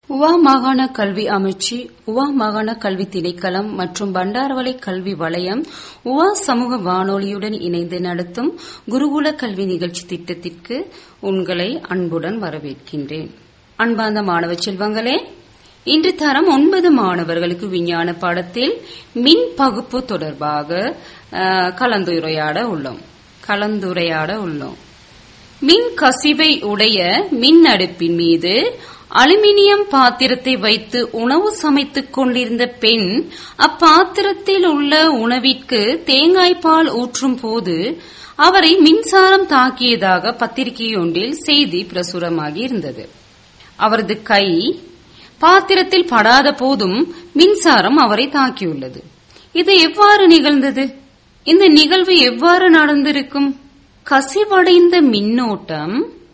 உவா மாகாண கல்வி அமைச்சு உவா மாகாண கல்வி திணைக்களம் மற்றும் பண்டாரவளை கல்வி வலயம் உவா சமூக வானொலியுடன் இணைந்து நடத்தும் குருகுல கல்வி நிகழ்ச்சி திட்டத்திற்கு உங்களை அன்புடன் வரவேற்கின்றேன் அன்பார்ந்த மாணவ செல்வங்களே இன்று தரம் ஒன்பது மாணவர்களுக்கு விஞ்ஞான பாடத்தில் மின் பகுப்பு தொடர்பாக அஹ், கலந்துரையாட உள்ளோம் கலந்துரையாட உள்ளோம் மின் கசிவை உடைய மின் அடுப்பின் மீது அலுமினியம் பாத்திரத்தை வைத்து உணவு சமைத்துக் கொண்டிருந்த பெண் அப்பாத்திரத்தில் உள்ள உணவிற்கு தேங்காய் பால் ஊற்றும் போது அவரை மின்சாரம் தாக்கியதாக பத்திரிகை ஒன்றில் செய்தி பிரசுரமாகி இருந்தது அவரது கை பாத்திரத்தில் படாத போதும் மின்சாரம் அவரை தாக்கியுள்ளது இது எவ்வாறு நிகழ்ந்தது இந்த நிகழ்வு எவ்வாறு நடந்திருக்கும் கசிவடைந்த மின்னோட்டம்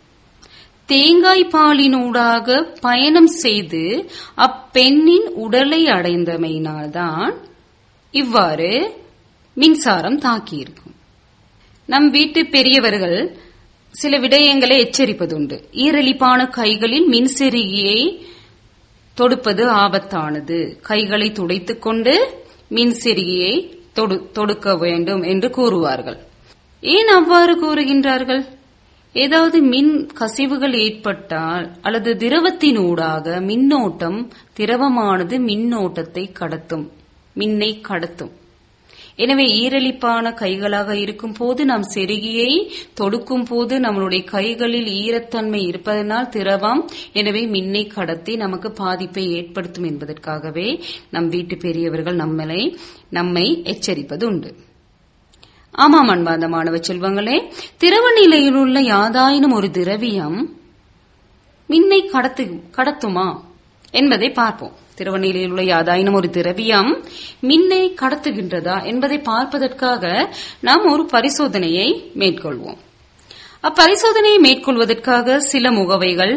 தேங்காய் பாலினூடாக பயணம் செய்து அப்பெண்ணின் உடலை அடைந்தமையினால்தான் இவ்வாறு மின்சாரம் தாக்கியிருக்கும் நம் வீட்டு பெரியவர்கள் சில விடயங்களை எச்சரிப்பதுண்டு ஈரலிப்பான கைகளில் மின்செருகியை தொடுப்பது ஆபத்தானது கைகளை துடைத்துக் கொண்டு மின்செருகியை தொடு- தொடுக்க வேண்டும் என்று கூறுவார்கள் ஏன் அவ்வாறு கூறுகின்றார்கள் ஏதாவது மின் கசிவுகள் ஏற்பட்டால் அல்லது திரவத்தினூடாக மின்னோட்டம் திரவமானது மின்னோட்டத்தை கடத்தும் மின்னை கடத்தும் எனவே ஈரலிப்பான கைகளாக இருக்கும் போது நாம் செருகியை தொடுக்கும் போது நம்மளுடைய கைகளில் ஈரத்தன்மை இருப்பதனால் திரவம் எனவே மின்னை கடத்தி நமக்கு பாதிப்பை ஏற்படுத்தும் என்பதற்காகவே நம் வீட்டு பெரியவர்கள் நம்மளை நம்மை எச்சரிப்பது உண்டு ஆமாம் அன்பார்ந்த மாணவ செல்வங்களே திரவ நிலையில் உள்ள யாதாயினும் ஒரு திரவியம் மின்னை கடத்து கடத்துமா என்பதை பார்ப்போம் திருவநிலையில் உள்ள யாதாயினும் ஒரு திரவியம் மின்னை கடத்துகின்றதா என்பதை பார்ப்பதற்காக நாம் ஒரு பரிசோதனையை மேற்கொள்வோம் அப்பரிசோதனையை மேற்கொள்வதற்காக சில முகவைகள்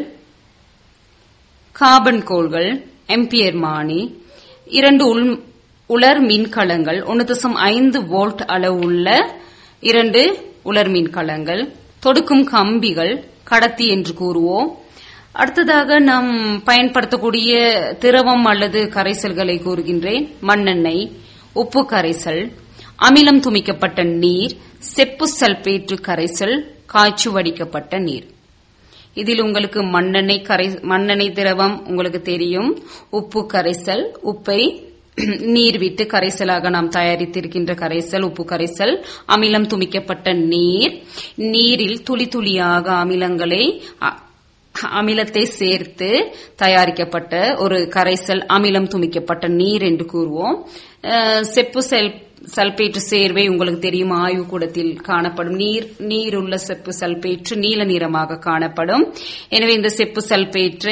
கார்பன் கோள்கள் எம்பியர் மானி இரண்டு உள் உலர் மின்கலங்கள் ஒன்று தசம் ஐந்து வோல்ட் அளவுள்ள இரண்டு உலர் மின்கலங்கள் தொடுக்கும் கம்பிகள் கடத்தி என்று கூறுவோம் அடுத்ததாக நாம் பயன்படுத்தக்கூடிய திரவம் அல்லது கரைசல்களை கூறுகின்றேன் மண்ணெண்ணெய் உப்பு கரைசல் அமிலம் துமிக்கப்பட்ட நீர் செப்பு சல்பேற்று கரைசல் காய்ச்சி வடிக்கப்பட்ட நீர் இதில் உங்களுக்கு மண்ணெண்ணெய் கரை மண்ணெண்ணெய் திரவம் உங்களுக்கு தெரியும் உப்பு கரைசல் உப்பை நீர் விட்டு கரைசலாக நாம் தயாரித்திருக்கின்ற கரைசல் உப்பு கரைசல் அமிலம் துமிக்கப்பட்ட நீர் நீரில் துளி துளியாக அமிலங்களை அ- அமிலத்தை சேர்த்து தயாரிக்கப்பட்ட ஒரு கரைசல் அமிலம் துமிக்கப்பட்ட நீர் என்று கூறுவோம் அஹ், செப்பு செல் சல்பேற்று சேர்வை உங்களுக்கு தெரியும் ஆய்வுக்கூடத்தில் காணப்படும் நீர் நீர் உள்ள செப்பு சல்பேற்று நீல நிறமாக காணப்படும் எனவே இந்த செப்பு சல்பேற்று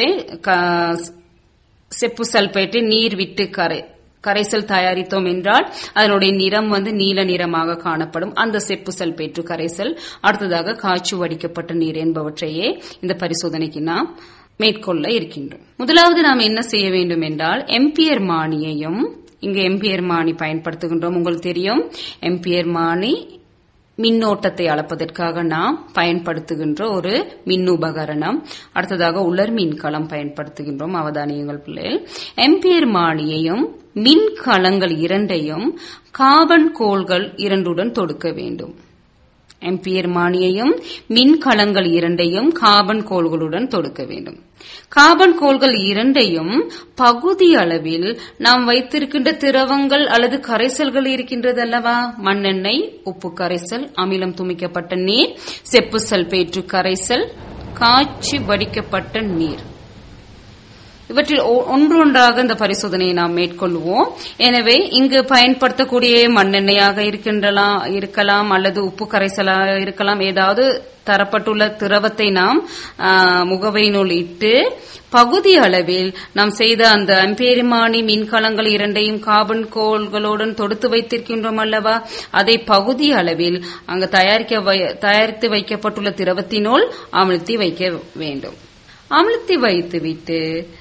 க- செப்பு சல்பேட்டை நீர் விட்டு கரை கரைசல் தயாரித்தோம் என்றால் அதனுடைய நிறம் வந்து நீல நிறமாக காணப்படும் அந்த செப்பு சல்பேற்று கரைசல் அடுத்ததாக காய்ச்சி வடிக்கப்பட்ட நீர் என்பவற்றையே இந்த பரிசோதனைக்கு நாம் மேற்கொள்ள இருக்கின்றோம் முதலாவது நாம் என்ன செய்ய வேண்டும் என்றால் எம்பியர் மானியையும் இங்கு எம்பியர் மானி பயன்படுத்துகின்றோம் உங்களுக்கு தெரியும் எம்பியர் மானி மின்னோட்டத்தை அளப்பதற்காக நாம் பயன்படுத்துகின்ற ஒரு மின் உபகரணம் அடுத்ததாக உலர் மின்கலம் பயன்படுத்துகின்றோம் அவதானியங்கள் பிள்ளைகள் எம்பியர் மானியையும் மின்கலங்கள் இரண்டையும் கார்பன் கோள்கள் இரண்டுடன் தொடுக்க வேண்டும் எம்பியர் மானியையும் மின்கலங்கள் இரண்டையும் கார்பன் கோள்களுடன் தொடுக்க வேண்டும் கார்பன் கோள்கள் இரண்டையும் பகுதி அளவில் நாம் வைத்திருக்கின்ற திரவங்கள் அல்லது கரைசல்கள் இருக்கின்றது அல்லவா மண்ணெண்ணெய் உப்பு கரைசல் அமிலம் துமிக்கப்பட்ட நீர் செப்பு சல்பேற்று கரைசல் காய்ச்சி வடிக்கப்பட்ட நீர் இவற்றில் ஒ- ஒன்றொன்றாக இந்த பரிசோதனையை நாம் மேற்கொள்வோம் எனவே இங்கு பயன்படுத்தக்கூடிய மண்ணெண்ணெயாக இருக்கின்றலாம் இருக்கலாம் அல்லது உப்பு கரைசலாக இருக்கலாம் ஏதாவது தரப்பட்டுள்ள திரவத்தை நாம் ஆ, முகவையினுள் இட்டு பகுதி அளவில் நாம் செய்த அந்த அம்பேரிமானி மின்கலங்கள் இரண்டையும் கார்பன் கோள்களுடன் தொடுத்து வைத்திருக்கின்றோம் அல்லவா அதை பகுதி அளவில் அங்கு தயாரிக்க வை- தயாரித்து வைக்கப்பட்டுள்ள திரவத்தினுள் அமிழ்த்தி வைக்க வேண்டும் அமிழ்த்தி வைத்துவிட்டு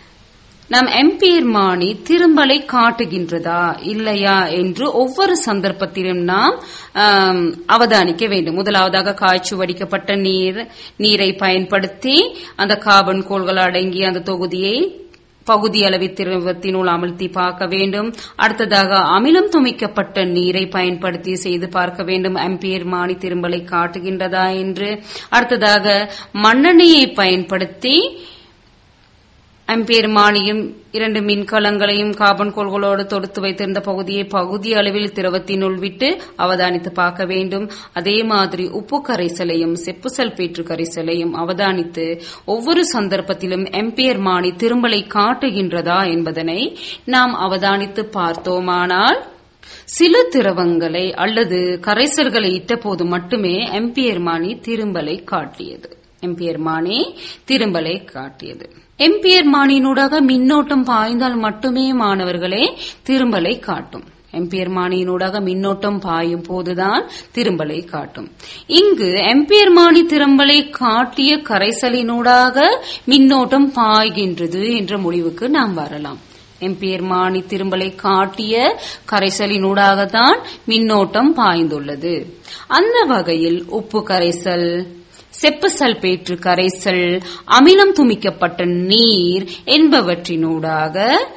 நம் எம்பியர் மானி திரும்பலை காட்டுகின்றதா இல்லையா என்று ஒவ்வொரு சந்தர்ப்பத்திலும் நாம் ஆம், அவதானிக்க வேண்டும் முதலாவதாக காய்ச்சி வடிக்கப்பட்ட நீர் நீரை பயன்படுத்தி அந்த கார்பன் கோள்கள் அடங்கிய அந்த தொகுதியை பகுதி அளவு திரவத்தினுள் அமர்த்தி பார்க்க வேண்டும் அடுத்ததாக அமிலம் துமிக்கப்பட்ட நீரை பயன்படுத்தி செய்து பார்க்க வேண்டும் அம்பியர் மானி திரும்பலை காட்டுகின்றதா என்று அடுத்ததாக மண்ணெண்ணெயை பயன்படுத்தி அம்பியர் மானியும் இரண்டு மின்கலங்களையும் கார்பன் கோள்களோடு தொடுத்து வைத்திருந்த பகுதியை பகுதி அளவில் திரவத்தினுள் விட்டு அவதானித்து பார்க்க வேண்டும் அதே மாதிரி உப்பு கரைசலையும் செப்பு சல்பேற்று கரைசலையும் அவதானித்து ஒவ்வொரு சந்தர்ப்பத்திலும் எம்பியர் மானி திரும்பலை காட்டுகின்றதா என்பதனை நாம் அவதானித்து பார்த்தோமானால் சில திரவங்களை அல்லது கரைசல்களை இட்டபோது மட்டுமே எம்பியர் மானி திரும்பலை காட்டியது எம்பியர் மானி திரும்பலை காட்டியது எம்பியர் மானியினூடாக மின்னோட்டம் பாய்ந்தால் மட்டுமே மாணவர்களே திரும்பலை காட்டும் எம்பியர் மானியினூடாக மின்னோட்டம் பாயும் போதுதான் திரும்பலை காட்டும் இங்கு எம்பியர் மானி திரும்பலை காட்டிய கரைசலினூடாக மின்னோட்டம் பாய்கின்றது என்ற முடிவுக்கு நாம் வரலாம் எம்பியர் மானி திரும்பலை காட்டிய கரைசலினூடாகத்தான் மின்னோட்டம் பாய்ந்துள்ளது அந்த வகையில் உப்பு கரைசல் செப்பு சல்பேற்று கரைசல் அமிலம் துமிக்கப்பட்ட நீர் என்பவற்றினூடாக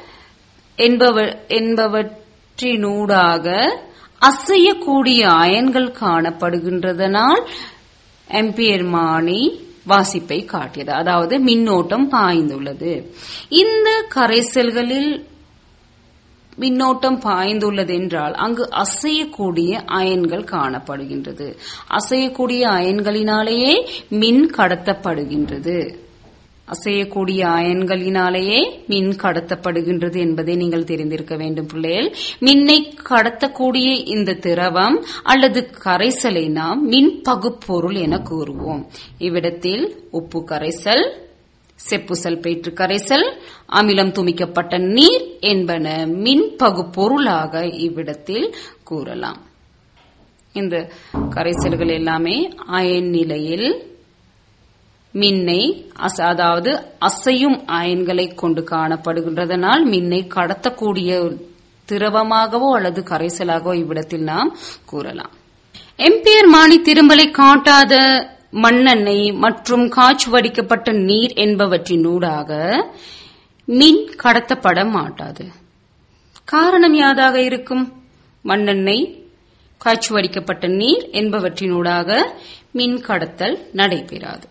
என்பவற்றினூடாக அசையக்கூடிய அயன்கள் காணப்படுகின்றதனால் எம்பியர் மானி வாசிப்பை காட்டியது அதாவது மின்னோட்டம் பாய்ந்துள்ளது இந்த கரைசல்களில் மின்னோட்டம் பாய்ந்துள்ளது என்றால் அங்கு அசையக்கூடிய அயன்கள் காணப்படுகின்றது அசையக்கூடிய அயன்களினாலேயே மின் கடத்தப்படுகின்றது அசையக்கூடிய அயன்களினாலேயே மின் கடத்தப்படுகின்றது என்பதை நீங்கள் தெரிந்திருக்க வேண்டும் பிள்ளைகள் மின்னை கடத்தக்கூடிய இந்த திரவம் அல்லது கரைசலை நாம் மின் பகுப்பொருள் என கூறுவோம் இவ்விடத்தில் உப்பு கரைசல் செப்பு சல்பேற்று கரைசல் அமிலம் துமிக்கப்பட்ட நீர் என்பன மின்பகு பொருளாக இவ்விடத்தில் கூறலாம் இந்த கரைசல்கள் எல்லாமே அயன் நிலையில் மின்னை அதாவது அசையும் அயன்களை கொண்டு காணப்படுகின்றதனால் மின்னை கடத்தக்கூடிய திரவமாகவோ அல்லது கரைசலாகவோ இவ்விடத்தில் நாம் கூறலாம் எம்பியர் மானி திரும்பலை காட்டாத மண்ணெண்ணெய் மற்றும் காய்ச்சி வடிக்கப்பட்ட நீர் என்பவற்றினூடாக மின் கடத்தப்பட மாட்டாது காரணம் யாதாக இருக்கும் மண்ணெண்ணெய் காய்ச்சி வடிக்கப்பட்ட நீர் என்பவற்றினூடாக மின் கடத்தல் நடைபெறாது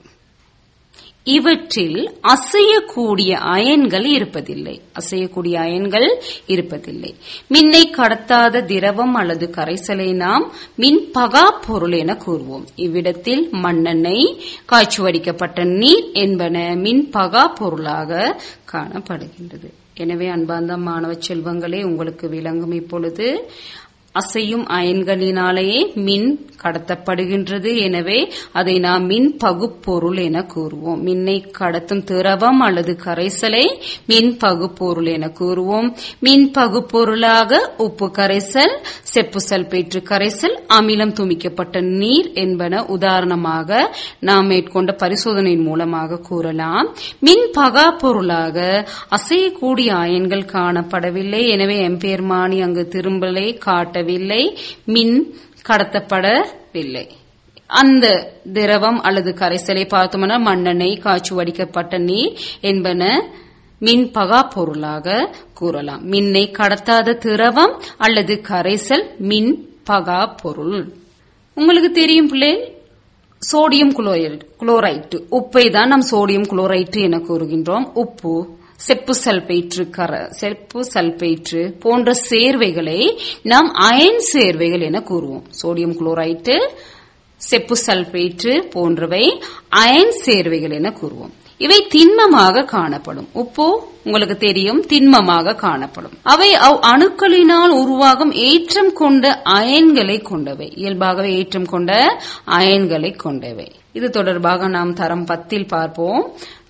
இவற்றில் அசையக்கூடிய அயன்கள் இருப்பதில்லை அசையக்கூடிய அயன்கள் இருப்பதில்லை மின்னை கடத்தாத திரவம் அல்லது கரைசலை நாம் மின் பகா பொருள் என கூறுவோம் இவ்விடத்தில் மண்ணெண்ணெய் காய்ச்சி வடிக்கப்பட்ட நீர் என்பன மின் பகா பொருளாக காணப்படுகின்றது எனவே அன்பார்ந்த மாணவ செல்வங்களே உங்களுக்கு விளங்கும் இப்பொழுது அசையும் அயன்களினாலேயே மின் கடத்தப்படுகின்றது எனவே அதை நாம் மின் பகுப்பொருள் என கூறுவோம் மின்னை கடத்தும் திரவம் அல்லது கரைசலை மின் பகுப்பொருள் என கூறுவோம் மின் பகுப்பொருளாக உப்பு கரைசல் செப்பு சல்பேற்று கரைசல் அமிலம் துமிக்கப்பட்ட நீர் என்பன உதாரணமாக நாம் மேற்கொண்ட பரிசோதனையின் மூலமாக கூறலாம் மின் பகா பொருளாக அசையக்கூடிய அயன்கள் காணப்படவில்லை எனவே எம்பேர்மானி அங்கு திரும்பலை காட்டவில்லை மின் கடத்தப்படவில்லை அந்த திரவம் அல்லது கரைசலை பார்த்தோம்னா மண்ணெண்ணெய் காய்ச்சி வடிக்கப்பட்ட நீர் என்பன மின் பகா பொருளாக கூறலாம் மின்னை கடத்தாத திரவம் அல்லது கரைசல் மின் பகா பொருள் உங்களுக்கு தெரியும் பிள்ளை சோடியம் குளோரைடு குளோரைட்டு உப்பை தான் நாம் சோடியம் குளோரைட்டு என கூறுகின்றோம் உப்பு செப்பு சல்பேற்று கர செப்பு சல்பேற்று போன்ற சேர்வைகளை நாம் அயன் சேர்வைகள் என கூறுவோம் சோடியம் குளோரைட்டு செப்பு சல்பேற்று போன்றவை அயன் சேர்வைகள் என கூறுவோம் இவை திண்மமாக காணப்படும் உப்பு உங்களுக்கு தெரியும் திண்மமாக காணப்படும் அவை அவ் அணுக்களினால் உருவாகும் ஏற்றம் கொண்ட அயன்களை கொண்டவை இயல்பாகவே ஏற்றம் கொண்ட அயன்களை கொண்டவை இது தொடர்பாக நாம் தரம் பத்தில் பார்ப்போம்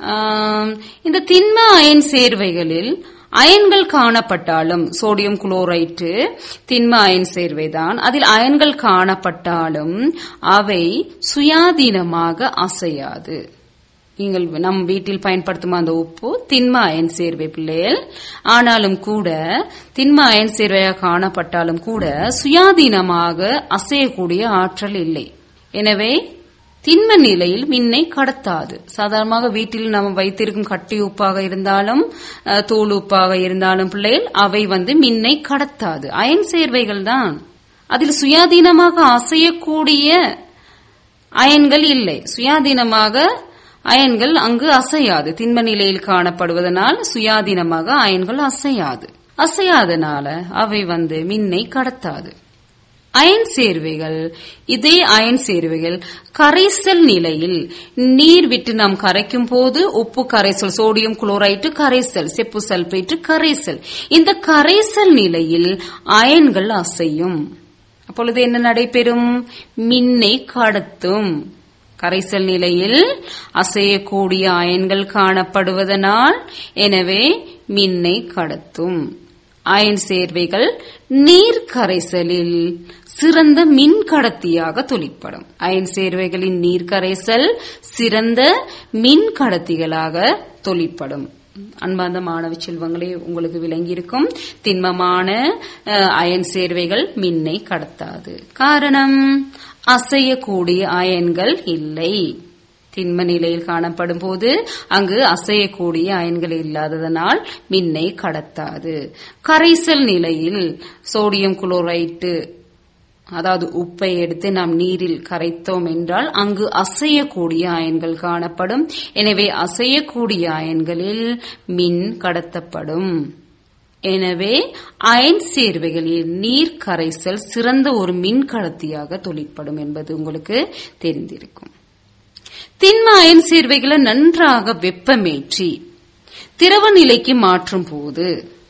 இந்த திண்ம அயன் சேர்வைகளில் அயன்கள் காணப்பட்டாலும் சோடியம் குளோரைட்டு திண்ம அயன் சேர்வைதான் அதில் அயன்கள் காணப்பட்டாலும் அவை சுயாதீனமாக அசையாது நீங்கள் நம் வீட்டில் பயன்படுத்தும் அந்த உப்பு திண்ம அயன் சேர்வை பிள்ளைகள் ஆனாலும் கூட திண்ம அயன் சேர்வையாக காணப்பட்டாலும் கூட சுயாதீனமாக அசையக்கூடிய ஆற்றல் இல்லை எனவே திண்ம நிலையில் மின்னை கடத்தாது சாதாரணமாக வீட்டில் நாம் வைத்திருக்கும் கட்டி உப்பாக இருந்தாலும் அஹ், தூள் உப்பாக இருந்தாலும் பிள்ளைகள் அவை வந்து மின்னை கடத்தாது அயன் சேர்வைகள் தான் அதில் சுயாதீனமாக அசையக்கூடிய அயன்கள் இல்லை சுயாதீனமாக அயன்கள் அங்கு அசையாது திண்ம நிலையில் காணப்படுவதனால் சுயாதீனமாக அயன்கள் அசையாது அசையாதனால அவை வந்து மின்னை கடத்தாது அயன் சேர்வைகள் இதே அயன் சேர்வைகள் கரைசல் நிலையில் நீர் விட்டு நாம் கரைக்கும் போது உப்பு கரைசல் சோடியம் குளோரைட்டு கரைசல் செப்பு சல்பேட்டு கரைசல் இந்த கரைசல் நிலையில் அயன்கள் அசையும் அப்பொழுது என்ன நடைபெறும் மின்னை கடத்தும் கரைசல் நிலையில் அசையக்கூடிய அயன்கள் காணப்படுவதனால் எனவே மின்னை கடத்தும் அயன் சேர்வைகள் நீர் கரைசலில் சிறந்த மின் கடத்தியாக தொழிற்படும் அயன் சேர்வைகளின் நீர் கரைசல் சிறந்த மின் கடத்திகளாக தொழிற்படும் அன்பார்ந்த மாணவ செல்வங்களே உங்களுக்கு விளங்கியிருக்கும் திண்மமான அஹ், அயன் சேர்வைகள் மின்னை கடத்தாது காரணம் அசையக்கூடிய அயன்கள் இல்லை திண்ம நிலையில் காணப்படும் போது அங்கு அசையக்கூடிய அயன்கள் இல்லாததனால் மின்னை கடத்தாது கரைசல் நிலையில் சோடியம் குளோரைட்டு அதாவது உப்பை எடுத்து நாம் நீரில் கரைத்தோம் என்றால் அங்கு அசையக்கூடிய அயன்கள் காணப்படும் எனவே அசையக்கூடிய அயன்களில் மின் கடத்தப்படும் எனவே அயன் சேர்வைகளில் நீர் கரைசல் சிறந்த ஒரு மின் கடத்தியாக தொழிற்படும் என்பது உங்களுக்கு தெரிந்திருக்கும் திண்ம அயன் சேர்வைகளை நன்றாக வெப்பமேற்றி திரவ நிலைக்கு மாற்றும் போது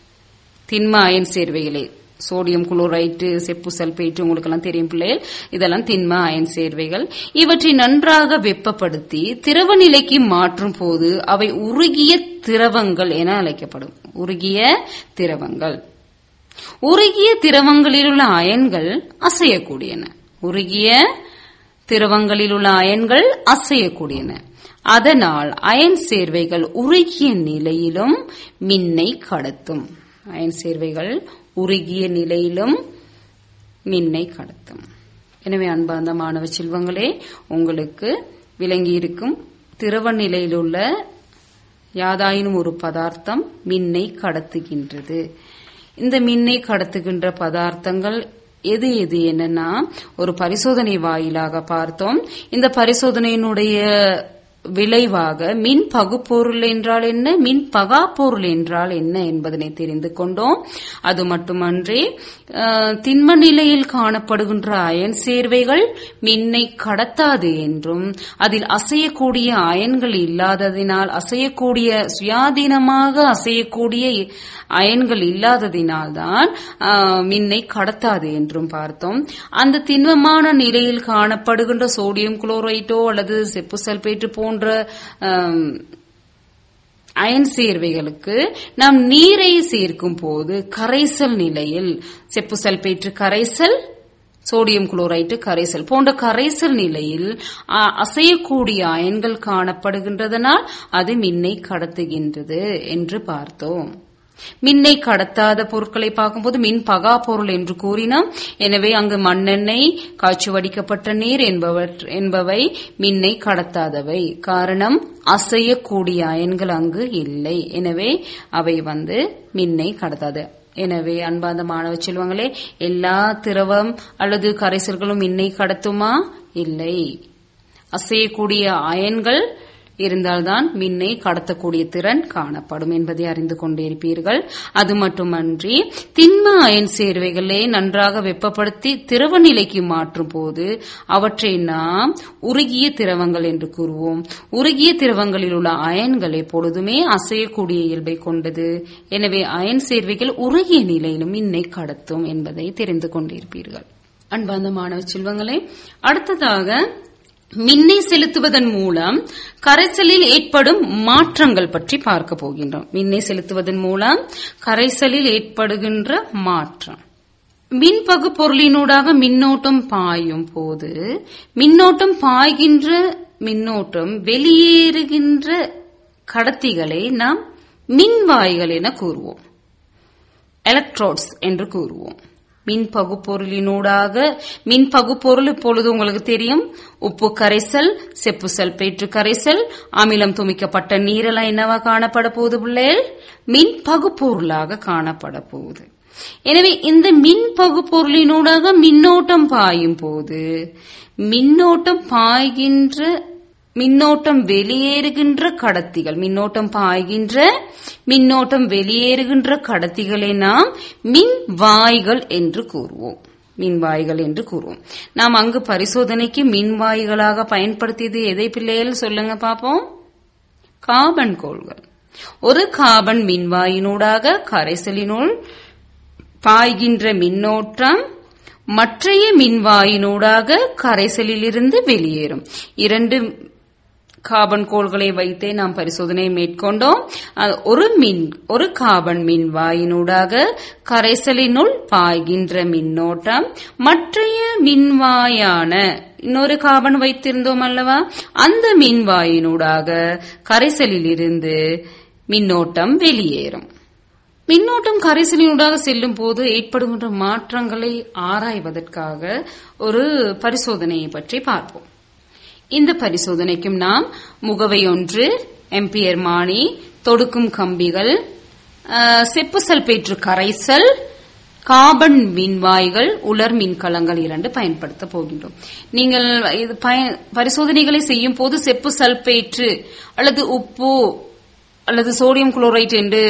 திண்ம அயன் சேர்வைகளே சோடியம் குளோரைட்டு செப்பு சல்பேட்டு உங்களுக்கு எல்லாம் தெரியும் பிள்ளைகள் இதெல்லாம் திண்ம அயன் சேர்வைகள் இவற்றை நன்றாக வெப்பப்படுத்தி திரவ நிலைக்கு மாற்றும் போது அவை உருகிய திரவங்கள் என அழைக்கப்படும் உருகிய திரவங்கள் உருகிய திரவங்களில் உள்ள அயன்கள் அசையக்கூடியன உருகிய திரவங்களில் உள்ள அயன்கள் அசையக்கூடியன அதனால் அயன் சேர்வைகள் உருகிய நிலையிலும் மின்னை கடத்தும் அயன் சேர்வைகள் உருகிய நிலையிலும் மின்னை கடத்தும் எனவே அன்பார்ந்த மாணவ செல்வங்களே உங்களுக்கு விளங்கியிருக்கும் திரவ நிலையில் உள்ள யாதாயினும் ஒரு பதார்த்தம் மின்னை கடத்துகின்றது இந்த மின்னை கடத்துகின்ற பதார்த்தங்கள் எது எது என்னன்னா ஒரு பரிசோதனை வாயிலாக பார்த்தோம் இந்த பரிசோதனையினுடைய விளைவாக மின் பகுப்பொருள் என்றால் என்ன மின் பகா பொருள் என்றால் என்ன என்பதனை தெரிந்து கொண்டோம் அது மட்டுமன்றி அஹ், திண்ம நிலையில் காணப்படுகின்ற அயன் சேர்வைகள் மின்னை கடத்தாது என்றும் அதில் அசையக்கூடிய அயன்கள் இல்லாததினால் அசையக்கூடிய சுயாதீனமாக அசையக்கூடிய அயன்கள் இல்லாததினால்தான் ஆஹ், மின்னை கடத்தாது என்றும் பார்த்தோம் அந்த திண்மமான நிலையில் காணப்படுகின்ற சோடியம் குளோரைட்டோ அல்லது செப்பு சல்பேட்டு போன்ற ஆம், அயன் சேர்வைகளுக்கு நாம் நீரை சேர்க்கும் போது கரைசல் நிலையில் செப்பு சல்பேட்டு கரைசல் சோடியம் குளோரைட்டு கரைசல் போன்ற கரைசல் நிலையில் அ, அசையக்கூடிய அயன்கள் காணப்படுகின்றதனால் அது மின்னை கடத்துகின்றது என்று பார்த்தோம் மின்னை கடத்தாத பொருட்களை பார்க்கும்போது மின் பகா பொருள் என்று கூறினோம் எனவே அங்கு மண்ணெண்ணெய் காய்ச்சி வடிக்கப்பட்ட நீர் என்பவற்- என்பவை மின்னை கடத்தாதவை காரணம் அசையக்கூடிய அயன்கள் அங்கு இல்லை எனவே அவை வந்து மின்னை கடத்தாது எனவே அன்பார்ந்த மாணவ செல்வங்களே எல்லா திரவம் அல்லது கரைசல்களும் மின்னை கடத்துமா இல்லை அசையக்கூடிய அயன்கள் இருந்தால்தான் மின்னை கடத்தக்கூடிய திறன் காணப்படும் என்பதை அறிந்து கொண்டிருப்பீர்கள் அது மட்டுமன்றி திண்ம அயன் சேர்வைகளை நன்றாக வெப்பப்படுத்தி திரவ நிலைக்கு மாற்றும் போது அவற்றை நாம் உருகிய திரவங்கள் என்று கூறுவோம் உருகிய திரவங்களில் உள்ள அயன்கள் எப்பொழுதுமே அசையக்கூடிய இயல்பை கொண்டது எனவே அயன் சேர்வைகள் உருகிய நிலையிலும் மின்னை கடத்தும் என்பதை தெரிந்து கொண்டிருப்பீர்கள் அன்பார்ந்த மாணவ செல்வங்களே அடுத்ததாக மின்னை செலுத்துவதன் மூலம் கரைசலில் ஏற்படும் மாற்றங்கள் பற்றி பார்க்க போகின்றோம் மின்னை செலுத்துவதன் மூலம் கரைசலில் ஏற்படுகின்ற மாற்றம் மின்பகு பொருளினூடாக மின்னோட்டம் பாயும் போது மின்னோட்டம் பாய்கின்ற மின்னோட்டம் வெளியேறுகின்ற கடத்திகளை நாம் மின்வாய்கள் என கூறுவோம் எலக்ட்ரோட்ஸ் என்று கூறுவோம் மின் பகுப்பொருளினூடாக மின் பகுப்பொருள் இப்பொழுது உங்களுக்கு தெரியும் உப்பு கரைசல் செப்பு சல்பேற்று கரைசல் அமிலம் துமிக்கப்பட்ட நீரெல்லாம் என்னவா காணப்பட போகுது பிள்ளைகள் மின் பகுப்பொருளாக காணப்பட போகுது எனவே இந்த மின் பகுப்பொருளினூடாக மின்னோட்டம் பாயும் போது மின்னோட்டம் பாய்கின்ற மின்னோட்டம் வெளியேறுகின்ற கடத்திகள் மின்னோட்டம் பாய்கின்ற மின்னோட்டம் வெளியேறுகின்ற கடத்திகளை நாம் மின் வாய்கள் என்று கூறுவோம் மின்வாய்கள் என்று கூறுவோம் நாம் அங்கு பரிசோதனைக்கு மின்வாய்களாக பயன்படுத்தியது எதை பிள்ளைகள் சொல்லுங்க பாப்போம் கார்பன் கோள்கள் ஒரு கார்பன் மின்வாயினூடாக கரைசலினுள் பாய்கின்ற மின்னோட்டம் மற்றைய மின்வாயினூடாக கரைசலிலிருந்து வெளியேறும் இரண்டு கார்பன் கோள்களை வைத்தே நாம் பரிசோதனை மேற்கொண்டோம் ஒரு மின் ஒரு கார்பன் மின்வாயினூடாக கரைசலினுள் பாய்கின்ற மின்னோட்டம் மற்றைய மின்வாயான இன்னொரு கார்பன் வைத்திருந்தோம் அல்லவா அந்த மின்வாயினூடாக கரைசலிலிருந்து மின்னோட்டம் வெளியேறும் மின்னோட்டம் கரைசலினூடாக செல்லும் போது ஏற்படுகின்ற மாற்றங்களை ஆராய்வதற்காக ஒரு பரிசோதனையை பற்றி பார்ப்போம் இந்த பரிசோதனைக்கும் நாம் முகவை ஒன்று எம்பியர் மானி தொடுக்கும் கம்பிகள் செப்பு சல்பேற்று கரைசல் கார்பன் மின்வாய்கள் உலர் மின்கலங்கள் இரண்டு பயன்படுத்த போகின்றோம் நீங்கள் இது பரிசோதனைகளை செய்யும் போது செப்பு சல்பேற்று அல்லது உப்பு அல்லது சோடியம் குளோரைட் என்று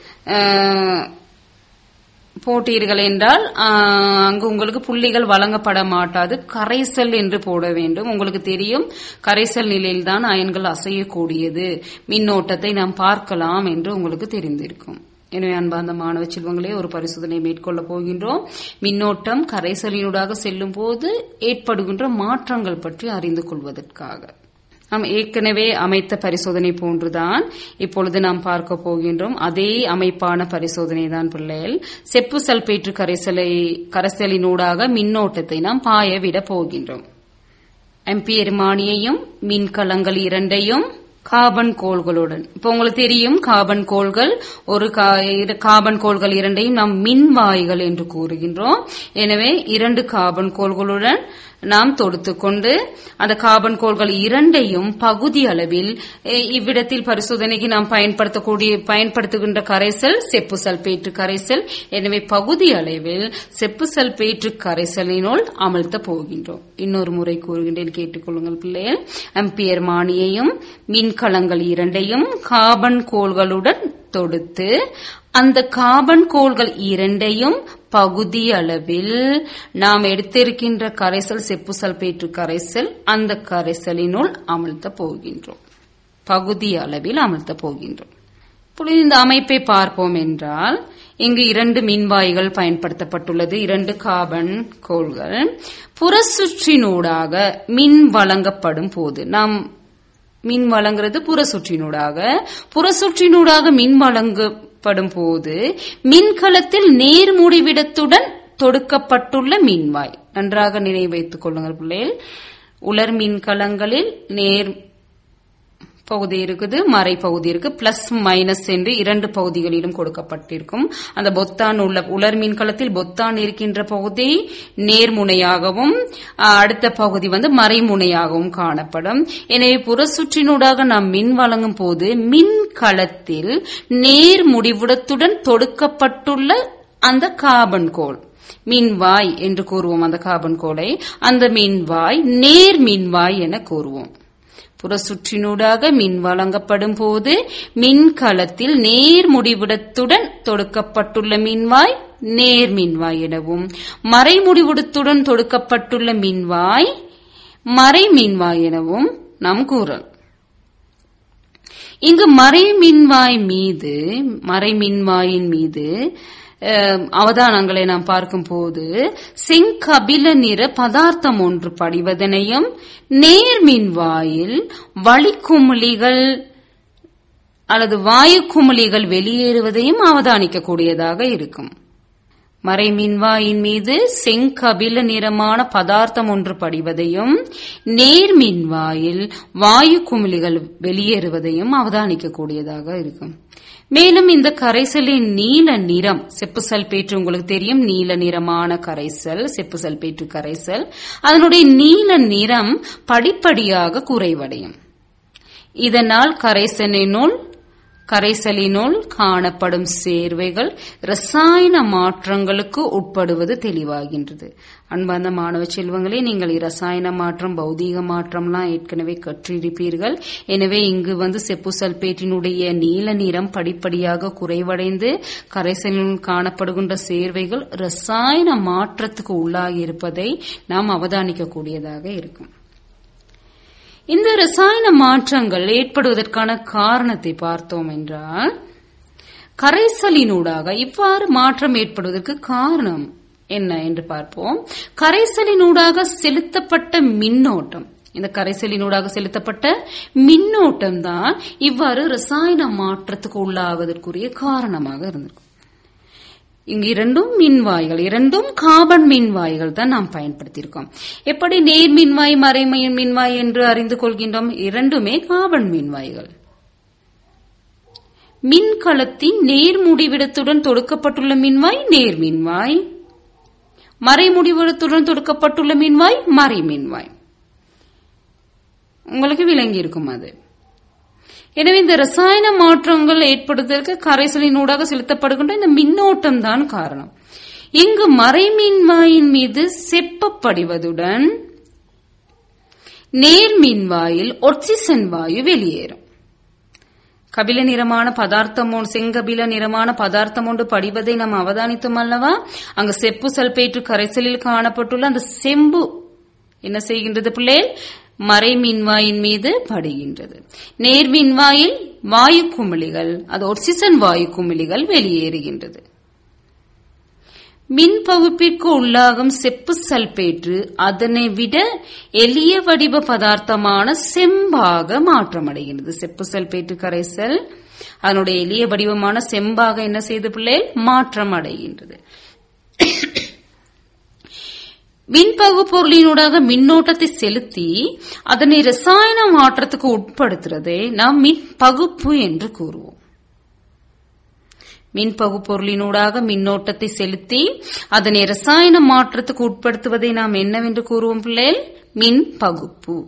போட்டீர்கள் என்றால் அங்கு உங்களுக்கு புள்ளிகள் வழங்கப்பட மாட்டாது கரைசல் என்று போட வேண்டும் உங்களுக்கு தெரியும் கரைசல் நிலையில்தான் அயன்கள் அசையக்கூடியது மின்னோட்டத்தை நாம் பார்க்கலாம் என்று உங்களுக்கு தெரிந்திருக்கும் எனவே அன்பார்ந்த மாணவ செல்வங்களே ஒரு பரிசோதனை மேற்கொள்ள போகின்றோம் மின்னோட்டம் கரைசலினூடாக செல்லும் போது ஏற்படுகின்ற மாற்றங்கள் பற்றி அறிந்து கொள்வதற்காக நாம் ஏற்கனவே அமைத்த பரிசோதனை போன்றுதான் இப்பொழுது நாம் பார்க்க போகின்றோம் அதே அமைப்பான பரிசோதனை தான் பிள்ளைகள் செப்பு சல்பேற்று கரைசலை கரைசலினூடாக மின்னோட்டத்தை நாம் பாய விட போகின்றோம் எம்பியர்மானியையும் மின்கலங்கள் இரண்டையும் கார்பன் கோள்களுடன் இப்போ உங்களுக்கு தெரியும் கார்பன் கோள்கள் ஒரு கார்பன் கோள்கள் இரண்டையும் நாம் மின்வாய்கள் என்று கூறுகின்றோம் எனவே இரண்டு கார்பன் கோள்களுடன் நாம் தொடுத்துக்கொண்டு அந்த கார்பன் கோள்கள் இரண்டையும் பகுதி அளவில் இவ்விடத்தில் பரிசோதனைக்கு நாம் பயன்படுத்தக்கூடிய பயன்படுத்துகின்ற கரைசல் செப்பு சல்பேற்று கரைசல் எனவே பகுதி அளவில் செப்பு சல்பேற்று கரைசலினுள் அமழ்த்த போகின்றோம் இன்னொரு முறை கூறுகின்றேன் கேட்டுக்கொள்ளுங்கள் பிள்ளைகள் அம்பியர் மானியையும் மின்கலங்கள் இரண்டையும் கார்பன் கோள்களுடன் தொடுத்து அந்த கார்பன் கோள்கள் இரண்டையும் பகுதி அளவில் நாம் எடுத்திருக்கின்ற கரைசல் செப்பு சல்பேற்று கரைசல் அந்த கரைசலினுள் அமழ்த்த போகின்றோம் பகுதி அளவில் அமழ்த்த போகின்றோம் இப்பொழுது இந்த அமைப்பை பார்ப்போம் என்றால் இங்கு இரண்டு மின்வாய்கள் பயன்படுத்தப்பட்டுள்ளது இரண்டு கார்பன் கோள்கள் புறச்சுற்றினூடாக மின் வழங்கப்படும் போது நாம் மின் வழங்குறது புறச்சுற்றினூடாக புறச்சுற்றினூடாக மின் வழங்கப்படும் போது மின்கலத்தில் நேர்முடிவிடத்துடன் தொடுக்கப்பட்டுள்ள மின்வாய் நன்றாக நினைவு வைத்துக் கொள்ளுங்கள் பிள்ளைகள் உலர் மின்கலங்களில் நேர் பகுதி இருக்குது மறை பகுதி இருக்கு பிளஸ் மைனஸ் என்று இரண்டு பகுதிகளிலும் கொடுக்கப்பட்டிருக்கும் அந்த பொத்தான் உள்ள உலர் மின்கலத்தில் பொத்தான் இருக்கின்ற பகுதி நேர்முனையாகவும் அடுத்த பகுதி வந்து மறைமுனையாகவும் காணப்படும் எனவே புறச்சுற்றினூடாக நாம் மின் வழங்கும் போது மின்கலத்தில் நேர் முடிவுடத்துடன் தொடுக்கப்பட்டுள்ள அந்த கார்பன் கோள் மின்வாய் என்று கூறுவோம் அந்த கார்பன் கோளை அந்த மின்வாய் நேர் மின்வாய் என கூறுவோம் புறச்சுற்றினூடாக மின் வழங்கப்படும் போது மின்கலத்தில் நேர் முடிவிடத்துடன் தொடுக்கப்பட்டுள்ள மின்வாய் நேர் மின்வாய் எனவும் மறைமுடிவிடத்துடன் தொடுக்கப்பட்டுள்ள மின்வாய் மறை மின்வாய் எனவும் நாம் கூறலாம் இங்கு மறை மின்வாய் மீது மறை மின்வாயின் மீது அவதானங்களை நாம் பார்க்கும் போது செங்கபில நிற பதார்த்தம் ஒன்று படிவதனையும் நேர்மின்வாயில் வளிக்குமிழிகள் அல்லது வாயு குமிழிகள் வெளியேறுவதையும் அவதானிக்கக்கூடியதாக இருக்கும் மறைமின்வாயின் மீது செங்கபில நிறமான பதார்த்தம் ஒன்று படிவதையும் நேர்மின்வாயில் வாயு குமிழிகள் வெளியேறுவதையும் அவதானிக்கக்கூடியதாக இருக்கும் மேலும் இந்த கரைசலின் நீல நிறம் செப்பு சல்பேற்று உங்களுக்கு தெரியும் நீல நிறமான கரைசல் செப்பு சல்பேற்று கரைசல் அதனுடைய நீல நிறம் படிப்படியாக குறைவடையும் இதனால் கரைசலினுள் கரைசலினுள் காணப்படும் சேர்வைகள் ரசாயன மாற்றங்களுக்கு உட்படுவது தெளிவாகின்றது அன்பார்ந்த மாணவ செல்வங்களே நீங்கள் இரசாயன மாற்றம் பௌதீக மாற்றம்லாம் ஏற்கனவே கற்றிருப்பீர்கள் எனவே இங்கு வந்து செப்பு சல்பேட்டினுடைய நீல நிறம் படிப்படியாக குறைவடைந்து கரைசலினுள் காணப்படுகின்ற சேர்வைகள் ரசாயன மாற்றத்துக்கு உள்ளாகி இருப்பதை நாம் அவதானிக்கக்கூடியதாக இருக்கும் இந்த ரசாயன மாற்றங்கள் ஏற்படுவதற்கான காரணத்தை பார்த்தோம் என்றால் கரைசலினூடாக இவ்வாறு மாற்றம் ஏற்படுவதற்கு காரணம் என்ன என்று பார்ப்போம் கரைசலினூடாக செலுத்தப்பட்ட மின்னோட்டம் இந்த கரைசலினூடாக செலுத்தப்பட்ட மின்னோட்டம் தான் இவ்வாறு ரசாயன மாற்றத்துக்கு உள்ளாவதற்குரிய காரணமாக இருந்திருக்கும் இங்கு இரண்டும் மின்வாய்கள் இரண்டும் கார்பன் மின்வாய்கள் தான் நாம் பயன்படுத்தியிருக்கோம் எப்படி நேர் மின்வாய் மறை மின்வாய் என்று அறிந்து கொள்கின்றோம் இரண்டுமே கார்பன் மின்வாய்கள் மின்கலத்தின் நேர் முடிவிடத்துடன் தொடுக்கப்பட்டுள்ள மின்வாய் நேர் மின்வாய் மறை முடிவிடத்துடன் தொடுக்கப்பட்டுள்ள மின்வாய் மறை மின்வாய் உங்களுக்கு விளங்கி இருக்கும் அது எனவே இந்த ரசாயன மாற்றங்கள் ஏற்படுவதற்கு கரைசலின் ஊடாக செலுத்தப்படுகின்ற இந்த மின்னோட்டம் தான் காரணம் இங்கு மறைமின்வாயின் மீது செப்பப்படிவதுடன் நேர்மின்வாயில் ஒட்சிசன் வாயு வெளியேறும் கபில நிறமான பதார்த்தம் ஒன்று செங்கபில நிறமான பதார்த்தம் ஒன்று படிவதை நாம் அவதானித்தோம் அல்லவா அங்கு செப்பு சல்பேற்று கரைசலில் காணப்பட்டுள்ள அந்த செம்பு என்ன செய்கின்றது பிள்ளைகள் மறைமின்வாயின் மீது படுகின்றது நேர்மின்வாயில் வாயு குமிழிகள் அது ஒட்சிசன் வாயு குமிழிகள் வெளியேறுகின்றது மின் பகுப்பிற்கு உள்ளாகும் செப்பு சல்பேற்று அதனை விட எளிய வடிவ பதார்த்தமான செம்பாக மாற்றமடைகின்றது செப்பு சல்பேற்று கரைசல் அதனுடைய எளிய வடிவமான செம்பாக என்ன செய்து பிள்ளை மாற்றம் அடைகின்றது மின்பகு பொருளினூடாக மின்னோட்டத்தை செலுத்தி அதனை ரசாயன மாற்றத்துக்கு உட்படுத்துறதே நாம் மின் பகுப்பு என்று கூறுவோம் மின்பகு பொருளினூடாக மின்னோட்டத்தை செலுத்தி அதனை ரசாயன மாற்றத்துக்கு உட்படுத்துவதை நாம் என்னவென்று கூறுவோம் பிள்ளைகள் மின் பகுப்பு